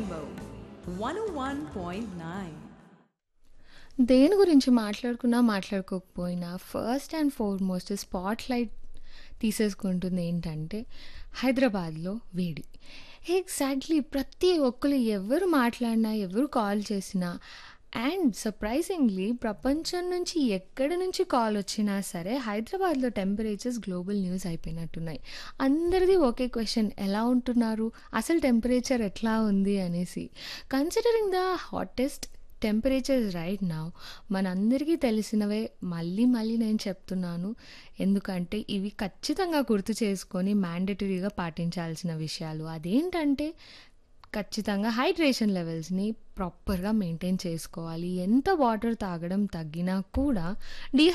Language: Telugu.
Rainbow 101.9. దేని గురించి మాట్లాడుకున్నా మాట్లాడుకోకపోయినా first and foremost spotlight తీసేసుకుంటుంది ఏంటంటే హైదరాబాద్లో వేడి ఎగ్జాక్ట్లీ ప్రతి ఒక్కరు ఎవరు మాట్లాడినా ఎవరు కాల్ చేసినా అండ్ సర్ప్రైజింగ్లీ ప్రపంచం నుంచి ఎక్కడి నుంచి కాల్ వచ్చినా సరే హైదరాబాద్లో టెంపరేచర్స్ గ్లోబల్ న్యూస్ అయిపోయినట్టున్నాయి అందరిది ఒకే క్వశ్చన్ ఎలా ఉంటున్నారు అసలు టెంపరేచర్ ఎట్లా ఉంది అనేసి considering the hottest temperatures right నా మనందరికీ తెలిసినవే మళ్ళీ మళ్ళీ నేను చెప్తున్నాను ఎందుకంటే ఇవి ఖచ్చితంగా గుర్తు చేసుకొని మ్యాండటరీగా పాటించాల్సిన విషయాలు అదేంటంటే ఖచ్చితంగా హైడ్రేషన్ లెవెల్స్ని ప్రాపర్గా మెయింటైన్ చేసుకోవాలి ఎంత వాటర్ తాగడం తగ్గినా కూడా డీ